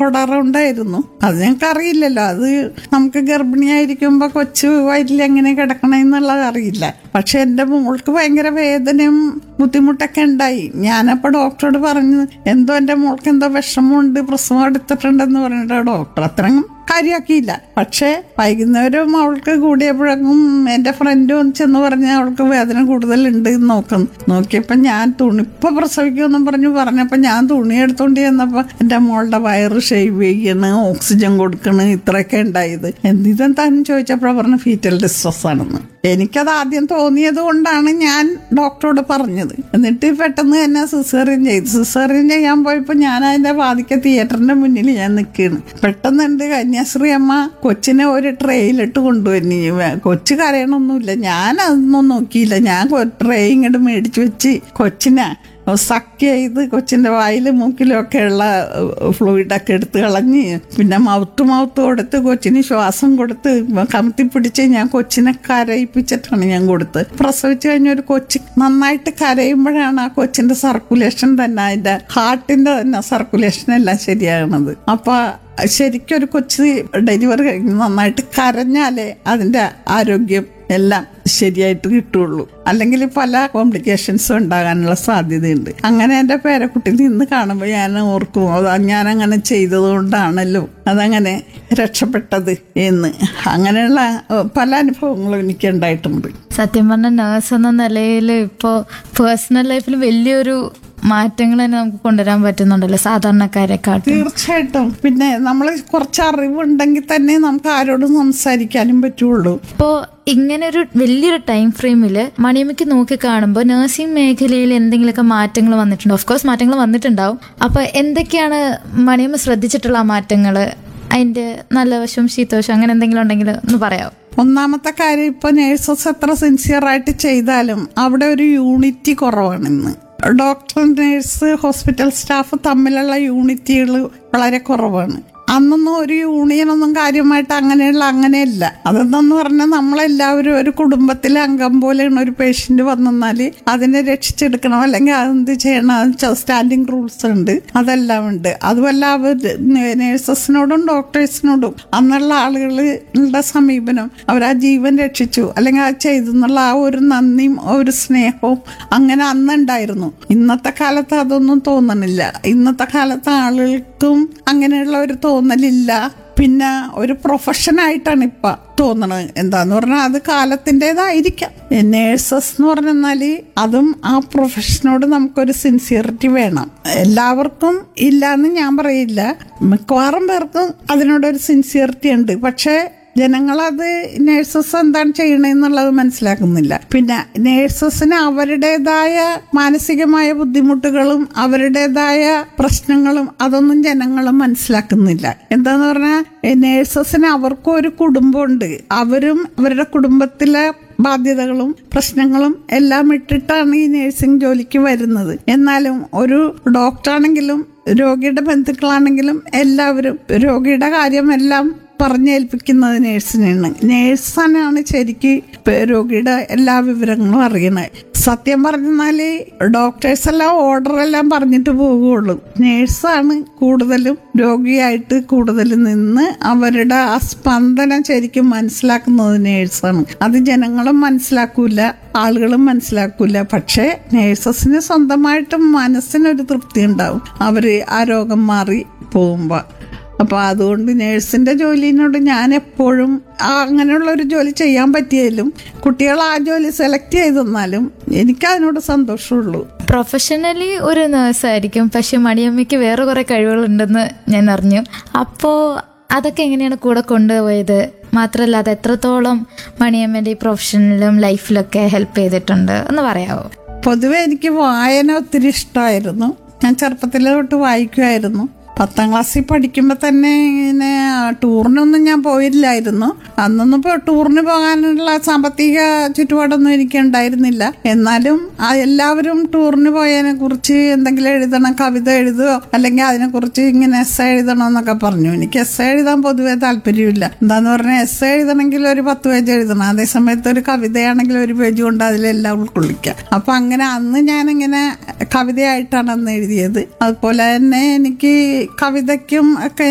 തൊടാറുണ്ടായിരുന്നു അത് ഞങ്ങൾക്ക് അറിയില്ലല്ലോ അത് നമുക്ക് ഗർഭിണിയായിരിക്കുമ്പോ കൊച്ചു വയറ്റിൽ എങ്ങനെ കിടക്കണമെന്നുള്ളത് അറിയില്ല പക്ഷെ എന്റെ മോൾക്ക് ഭയങ്കര വേദനയും ബുദ്ധിമുട്ടൊക്കെ ഉണ്ടായി ഞാനപ്പോ ഡോക്ടറോട് പറഞ്ഞു എന്തോ എന്റെ മോൾക്ക് എന്തോ വിഷമമുണ്ട് പ്രസവം എടുത്തിട്ടുണ്ടെന്ന് പറഞ്ഞിട്ട് ഡോക്ടർ അത്രയും കാര്യമാക്കിയില്ല പക്ഷേ വൈകുന്നേരം അവൾക്ക് കൂടിയപ്പോഴേക്കും എൻ്റെ ഫ്രണ്ടും ചെന്ന് പറഞ്ഞ് അവൾക്ക് വേദന കൂടുതലുണ്ട് എന്ന് നോക്കുന്നു നോക്കിയപ്പോൾ ഞാൻ തുണി ഇപ്പൊ പ്രസവിക്കുമെന്നും പറഞ്ഞു പറഞ്ഞപ്പോൾ ഞാൻ തുണി എടുത്തോണ്ട് ചെന്നപ്പോൾ എൻ്റെ മോളുടെ വയറ് ഷേവ് ചെയ്യണ് ഓക്സിജൻ കൊടുക്കണ് ഇത്രയൊക്കെ ഉണ്ടായത് എന്തിതെന്താന്ന് ചോദിച്ചപ്പോൾ പറഞ്ഞു ഫീറ്റൽ ഡിസ്ട്രസ് ആണെന്ന് എനിക്കത് ആദ്യം തോന്നിയത് കൊണ്ടാണ് ഞാൻ ഡോക്ടറോട് പറഞ്ഞത് എന്നിട്ട് പെട്ടെന്ന് തന്നെ സിസേറിയൻ ചെയ്തു സിസേറിയൻ ചെയ്യാൻ പോയപ്പോൾ ഞാൻ അതിന്റെ വാതിക്ക തിയേറ്ററിന്റെ മുന്നിൽ ഞാൻ നിൽക്കുകയാണ് പെട്ടെന്ന് എൻ്റെ കന്യാശ്രീ അമ്മ കൊച്ചിനെ ഒരു ട്രേയിലിട്ട് കൊണ്ടുവന്നി കൊച്ചു കരയണമൊന്നുമില്ല ഞാൻ അതൊന്നും നോക്കിയില്ല ഞാൻ ട്രേ ഇങ്ങോട്ട് മേടിച്ചു വെച്ച് കൊച്ചിനെ സക്ക് ചെയ്ത് കൊച്ചിൻ്റെ വായിലും മൂക്കിലും ഒക്കെ ഉള്ള ഫ്ലൂയിഡൊക്കെ എടുത്ത് കളഞ്ഞ് പിന്നെ മൗത്ത് മൗത്ത് കൊടുത്ത് കൊച്ചിന് ശ്വാസം കൊടുത്ത് കമത്തി പിടിച്ച് ഞാൻ കൊച്ചിനെ കരയിപ്പിച്ചിട്ടാണ് ഞാൻ കൊടുത്ത് പ്രസവിച്ച് കഴിഞ്ഞ ഒരു കൊച്ച് നന്നായിട്ട് കരയുമ്പോഴാണ് ആ കൊച്ചിന്റെ സർക്കുലേഷൻ തന്നെ അതിന്റെ ഹാർട്ടിന്റെ തന്നെ സർക്കുലേഷൻ എല്ലാം ശരിയാകുന്നത് അപ്പൊ ശരിക്കും ഒരു കൊച്ച് ഡെലിവറി കഴിഞ്ഞ് നന്നായിട്ട് കരഞ്ഞാലേ അതിന്റെ ആരോഗ്യം എല്ലാം ശരിയായിട്ട് കിട്ടുള്ളൂ അല്ലെങ്കിൽ പല കോംപ്ലിക്കേഷൻസും ഉണ്ടാകാനുള്ള സാധ്യതയുണ്ട് അങ്ങനെ എൻ്റെ പേരക്കുട്ടി നിന്ന് കാണുമ്പോൾ ഞാൻ ഓർക്കും അത് ഞാൻ അങ്ങനെ ചെയ്തതുകൊണ്ടാണല്ലോ അതങ്ങനെ രക്ഷപ്പെട്ടത് എന്ന് അങ്ങനെയുള്ള ഏഹ്, പല അനുഭവങ്ങളും എനിക്ക് ഉണ്ടായിട്ടുണ്ട് സത്യം പറഞ്ഞ നേഴ്സ് എന്ന നിലയിൽ ഇപ്പോൾ പേഴ്സണൽ ലൈഫിൽ വലിയൊരു മാറ്റങ്ങൾ തന്നെ നമുക്ക് കൊണ്ടുവരാൻ പറ്റുന്നുണ്ടല്ലോ സാധാരണക്കാരെക്കാട്ടും തീർച്ചയായിട്ടും പിന്നെ നമ്മൾ കുറച്ച് അറിവുണ്ടെങ്കിൽ തന്നെ നമുക്ക് ആരോടും സംസാരിക്കാനും പറ്റുള്ളൂ ഇപ്പോൾ ഇങ്ങനെ ഒരു വലിയൊരു ടൈം ഫ്രെയിമിൽ മണിയമ്മയ്ക്ക് നോക്കി കാണുമ്പോൾ നഴ്സിംഗ് മേഖലയിൽ എന്തെങ്കിലുമൊക്കെ മാറ്റങ്ങൾ വന്നിട്ടുണ്ടോ ഓഫ് കോഴ്സ് മാറ്റങ്ങൾ വന്നിട്ടുണ്ടാവും അപ്പോൾ എന്തൊക്കെയാണ് മണിയമ്മ ശ്രദ്ധിച്ചിട്ടുള്ള ആ മാറ്റങ്ങൾ അതിന്റെ നല്ല വശവും ശീതവശവും അങ്ങനെ എന്തെങ്കിലും ഉണ്ടെങ്കിൽ ഒന്ന് പറയാമോ ഒന്നാമത്തെ കാര്യം ഇപ്പൊ നേഴ്സസ് എത്ര സിൻസിയർ ആയിട്ട് ചെയ്താലും അവിടെ ഒരു യൂണിറ്റി കുറവാണ് ഇന്ന് ഡോക്ടർ നേഴ്സ് ഹോസ്പിറ്റൽ സ്റ്റാഫ് തമ്മിലുള്ള യൂണിറ്റികൾ വളരെ കുറവാണ് അന്നൊന്നും ഒരു യൂണിയനൊന്നും കാര്യമായിട്ട് അങ്ങനെയുള്ള അങ്ങനെയല്ല അതെന്തെന്ന് പറഞ്ഞാൽ നമ്മളെല്ലാവരും ഒരു കുടുംബത്തിലെ അംഗം പോലെയാണ് ഒരു പേഷ്യന്റ് വന്നാൽ അതിനെ രക്ഷിച്ചെടുക്കണം അല്ലെങ്കിൽ അതെന്ത് ചെയ്യണം സ്റ്റാൻഡിങ് റൂൾസ് ഉണ്ട് അതെല്ലാം ഉണ്ട് അതുമല്ല അവർ നേഴ്സസിനോടും ഡോക്ടേഴ്സിനോടും അന്നുള്ള ആളുകളുടെ സമീപനം അവർ ആ ജീവൻ രക്ഷിച്ചു അല്ലെങ്കിൽ അത് ചെയ്തു എന്നുള്ള ആ ഒരു നന്ദിയും ആ ഒരു സ്നേഹവും അങ്ങനെ അന്നുണ്ടായിരുന്നു ഇന്നത്തെ കാലത്ത് അതൊന്നും തോന്നണില്ല ഇന്നത്തെ കാലത്ത് ആളുകൾക്കും അങ്ങനെയുള്ള ഒരു തോന്നലില്ല പിന്നെ ഒരു പ്രൊഫഷനായിട്ടാണ് ഇപ്പൊ തോന്നണത് എന്താന്ന് പറഞ്ഞാൽ അത് കാലത്തിൻ്റെതായിരിക്കാം നേഴ്സസ് എന്ന് പറഞ്ഞാൽ അതും ആ പ്രൊഫഷനോട് നമുക്കൊരു സിൻസിയറിറ്റി വേണം എല്ലാവർക്കും ഇല്ല എന്ന് ഞാൻ പറയില്ല മിക്കവാറും പേർക്കും അതിനോടൊരു സിൻസിയറിറ്റി ഉണ്ട് പക്ഷേ ജനങ്ങളത് നേഴ്സസ് എന്താണ് ചെയ്യണമെന്നുള്ളത് മനസ്സിലാക്കുന്നില്ല പിന്നെ നേഴ്സസിന് അവരുടേതായ മാനസികമായ ബുദ്ധിമുട്ടുകളും അവരുടേതായ പ്രശ്നങ്ങളും അതൊന്നും ജനങ്ങൾ മനസ്സിലാക്കുന്നില്ല എന്താന്ന് പറഞ്ഞാൽ നേഴ്സസിന് അവർക്കും ഒരു കുടുംബമുണ്ട് അവരും അവരുടെ കുടുംബത്തിലെ ബാധ്യതകളും പ്രശ്നങ്ങളും എല്ലാം ഇട്ടിട്ടാണ് ഈ നഴ്സിംഗ് ജോലിക്ക് വരുന്നത് എന്നാലും ഒരു ഡോക്ടറാണെങ്കിലും രോഗിയുടെ ബന്ധുക്കളാണെങ്കിലും എല്ലാവരും രോഗിയുടെ കാര്യമെല്ലാം പറഞ്ഞേൽപ്പിക്കുന്നത് നേഴ്സിനാണ് നേഴ്സാണ് ശരിക്ക് ഇപ്പൊ രോഗിയുടെ എല്ലാ വിവരങ്ങളും അറിയണത് സത്യം പറഞ്ഞാല് ഡോക്ടേഴ്സ് എല്ലാം ഓർഡർ എല്ലാം പറഞ്ഞിട്ട് പോകുള്ളൂ നേഴ്സാണ് കൂടുതലും രോഗിയായിട്ട് കൂടുതൽ നിന്ന് അവരുടെ ആ സ്പന്ദനം ശരിക്കും മനസ്സിലാക്കുന്നത് നേഴ്സാണ് അത് ജനങ്ങളും മനസ്സിലാക്കൂല ആളുകളും മനസ്സിലാക്കൂല പക്ഷേ നേഴ്സസിന് സ്വന്തമായിട്ട് മനസ്സിനൊരു തൃപ്തി ഉണ്ടാവും അവര് ആ രോഗം മാറി പോകുമ്പോ അപ്പോൾ അതുകൊണ്ട് നേഴ്സിന്റെ ജോലിനോട് ഞാൻ എപ്പോഴും ആ അങ്ങനെയുള്ള ഒരു ജോലി ചെയ്യാൻ പറ്റിയാലും കുട്ടികൾ ആ ജോലി സെലക്ട് ചെയ്ത് തന്നാലും എനിക്ക് അതിനോട് സന്തോഷമുള്ളൂ പ്രൊഫഷണലി ഒരു നേഴ്സായിരിക്കും പക്ഷെ മണിയമ്മയ്ക്ക് വേറെ കുറെ കഴിവുകളുണ്ടെന്ന് ഞാൻ അറിഞ്ഞു അപ്പോൾ അതൊക്കെ എങ്ങനെയാണ് കൂടെ കൊണ്ടുപോയത് മാത്രമല്ല അത് എത്രത്തോളം മണിയമ്മൻ്റെ ഈ പ്രൊഫഷനിലും ലൈഫിലൊക്കെ ഹെൽപ്പ് ചെയ്തിട്ടുണ്ട് ഒന്ന് പറയാമോ പൊതുവെ എനിക്ക് വായന ഒത്തിരി ഇഷ്ടമായിരുന്നു ഞാൻ ചെറുപ്പത്തിലെ തൊട്ട് വായിക്കുമായിരുന്നു പത്താം ക്ലാസ്സിൽ പഠിക്കുമ്പോൾ തന്നെ ഇങ്ങനെ ടൂറിനൊന്നും ഞാൻ പോയില്ലായിരുന്നു അന്നൊന്നും ഇപ്പോൾ ടൂറിന് പോകാനുള്ള സാമ്പത്തിക ചുറ്റുപാടൊന്നും എനിക്ക് ഉണ്ടായിരുന്നില്ല എന്നാലും ആ എല്ലാവരും ടൂറിന് പോയതിനെ കുറിച്ച് എന്തെങ്കിലും എഴുതണം കവിത എഴുതുകയോ അല്ലെങ്കിൽ അതിനെക്കുറിച്ച് ഇങ്ങനെ എസ് എഴുതണം എന്നൊക്കെ പറഞ്ഞു എനിക്ക് എസ് എഴുതാൻ പൊതുവെ താല്പര്യമില്ല എന്താന്ന് പറഞ്ഞാൽ എസ് എഴുതണമെങ്കിൽ ഒരു പത്ത് പേജ് എഴുതണം അതേസമയത്ത് ഒരു കവിതയാണെങ്കിൽ ഒരു പേജ് കൊണ്ട് അതിലെല്ലാം ഉൾക്കൊള്ളിക്കാം അപ്പൊ അങ്ങനെ അന്ന് ഞാനിങ്ങനെ കവിതയായിട്ടാണ് അന്ന് എഴുതിയത് അതുപോലെ തന്നെ എനിക്ക് കവിതയ്ക്കും ഒക്കെ